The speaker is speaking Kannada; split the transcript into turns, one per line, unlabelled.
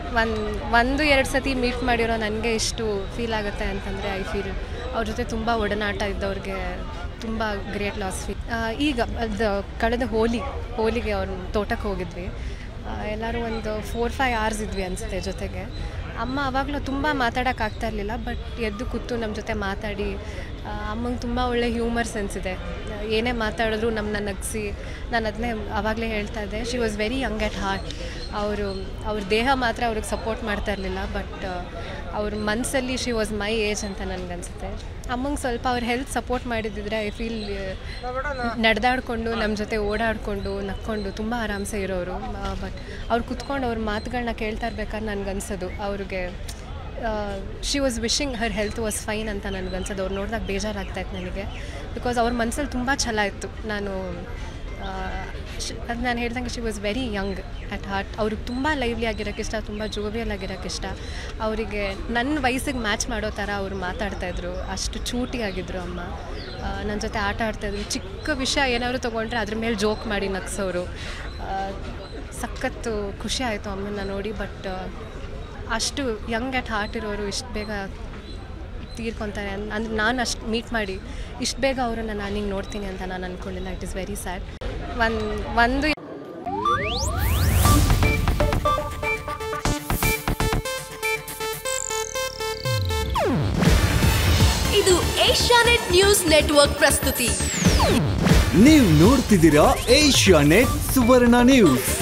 ಒಂದು ಒಂದು ಎರಡು ಸತಿ ಮೀಟ್ ಮಾಡಿರೋ ನನಗೆ ಇಷ್ಟು ಫೀಲ್ ಆಗುತ್ತೆ ಅಂತಂದರೆ ಐ ಫೀಲ್ ಅವ್ರ ಜೊತೆ ತುಂಬ ಒಡನಾಟ ಇದ್ದವ್ರಿಗೆ ತುಂಬ ಗ್ರೇಟ್ ಲಾಸ್ ಫೀಲ್ ಈಗ ಅದು ಕಳೆದ ಹೋಲಿ ಹೋಲಿಗೆ ಅವ್ರ ತೋಟಕ್ಕೆ ಹೋಗಿದ್ವಿ ಆ, ಎಲ್ಲರೂ ಒಂದು ಫೋರ್ ಫೈವ್ ಅವರ್ಸ್ ಇದ್ವಿ ಅನಿಸುತ್ತೆ ಜೊತೆಗೆ ಅಮ್ಮ ಅವಾಗಲೂ ತುಂಬ ಮಾತಾಡೋಕೆ ಆಗ್ತಾ ಇರಲಿಲ್ಲ ಬಟ್ ಎದ್ದು ಕೂತು ನಮ್ಮ ಜೊತೆ ಮಾತಾಡಿ ಅಮ್ಮಂಗೆ ತುಂಬ ಒಳ್ಳೆ ಹ್ಯೂಮರ್ ಸೆನ್ಸ್ ಇದೆ ಏನೇ ಮಾತಾಡಿದ್ರು ನಮ್ಮನ್ನ ನಗಿಸಿ ನಾನು ಅದನ್ನೇ ಆವಾಗಲೇ ಹೇಳ್ತಾ ಇದ್ದೆ she was very young at heart ಅವರು ಅವ್ರ ದೇಹ ಮಾತ್ರ ಅವ್ರಿಗೆ ಸಪೋರ್ಟ್ ಮಾಡ್ತಾ ಇರಲಿಲ್ಲ ಬಟ್ ಅವ್ರ ಮನಸ್ಸಲ್ಲಿ ಶಿ ವಾಸ್ ಮೈ ಏಜ್ ಅಂತ ನನಗನ್ಸುತ್ತೆ ಅಮ್ಮಂಗೆ ಸ್ವಲ್ಪ ಅವ್ರ ಹೆಲ್ತ್ ಸಪೋರ್ಟ್ ಮಾಡಿದ್ದಿದ್ರೆ ಐ ಫೀಲ್ ನಡೆದಾಡಿಕೊಂಡು ನಮ್ಮ ಜೊತೆ ಓಡಾಡಿಕೊಂಡು ನಕ್ಕೊಂಡು ತುಂಬ ಆರಾಮ್ಸೆ ಇರೋರು ಬಟ್ ಅವ್ರು ಕುತ್ಕೊಂಡು ಅವ್ರ ಮಾತುಗಳನ್ನ ಕೇಳ್ತಾ ಇರ್ಬೇಕಾದ್ರೆ ನನಗನ್ಸೋದು ಅವ್ರಿಗೆ she was wishing her health was fine ಅಂತ ನನಗನ್ಸೋದು ಅವ್ರು ನೋಡಿದಾಗ ಬೇಜಾರಾಗ್ತಾಯಿತ್ತು ನನಗೆ ಬಿಕಾಸ್ ಅವ್ರ ಮನಸ್ಸಲ್ಲಿ ತುಂಬ ಛಲ ಇತ್ತು ನಾನು ಅದು ನಾನು ಹೇಳ್ದಂಗೆ she was very young at heart ಅವ್ರಿಗೆ ತುಂಬ ಲೈವ್ಲಿ ಆಗಿರೋಕ್ಕೆ ಇಷ್ಟ ತುಂಬ ಜೋವಿಯಲ್ ಆಗಿರೋಕ್ಕೆ ಇಷ್ಟ ಅವರಿಗೆ ನನ್ನ ವಯಸ್ಸಿಗೆ ಮ್ಯಾಚ್ ಮಾಡೋ ಥರ ಅವ್ರು ಮಾತಾಡ್ತಾಯಿದ್ರು ಅಷ್ಟು ಚೂಟಿ ಆಗಿದ್ರು ಅಮ್ಮ ನನ್ನ ಜೊತೆ ಆಟ ಆಡ್ತಾಯಿದ್ರು ಚಿಕ್ಕ ವಿಷಯ ಏನಾದ್ರು ತೊಗೊಂಡ್ರೆ ಅದ್ರ ಮೇಲೆ ಜೋಕ್ ಮಾಡಿ ನಗ್ಸೋರು ಆ, ಸಖತ್ತು ಖುಷಿ ಆಯಿತು ಅಮ್ಮನ್ನ ನೋಡಿ ಬಟ್ ಅಷ್ಟು ಯಂಗ್ ಅಟ್ ಹಾರ್ಟ್ ಇರೋರು ಇಷ್ಟು ಬೇಗ ತೀರ್ಕೊತಾರೆ ಅನ್- ಅಂದ್ರೆ ನಾನು ಅಷ್ಟು ಮೀಟ್ ಮಾಡಿ ಇಷ್ಟು ಬೇಗ ಅವರನ್ನು ನಾನು ಹಿಂಗೆ ನೋಡ್ತೀನಿ ಅಂತ ನಾನು ಅಂದ್ಕೊಳ್ಳಿಲ್ಲ ಇಟ್ ಇಸ್ ವೆರಿ ಸ್ಯಾಡ್ ಒಂದು ಒಂದು
ಇದು ಏಷ್ಯಾನೆಟ್ ನ್ಯೂಸ್ ನೆಟ್ವರ್ಕ್ ಪ್ರಸ್ತುತಿ
ನೀವು ನೋಡ್ತಿದ್ದೀರಾ ಏಷ್ಯಾ ನೆಟ್ ಸುವರ್ಣ ನ್ಯೂಸ್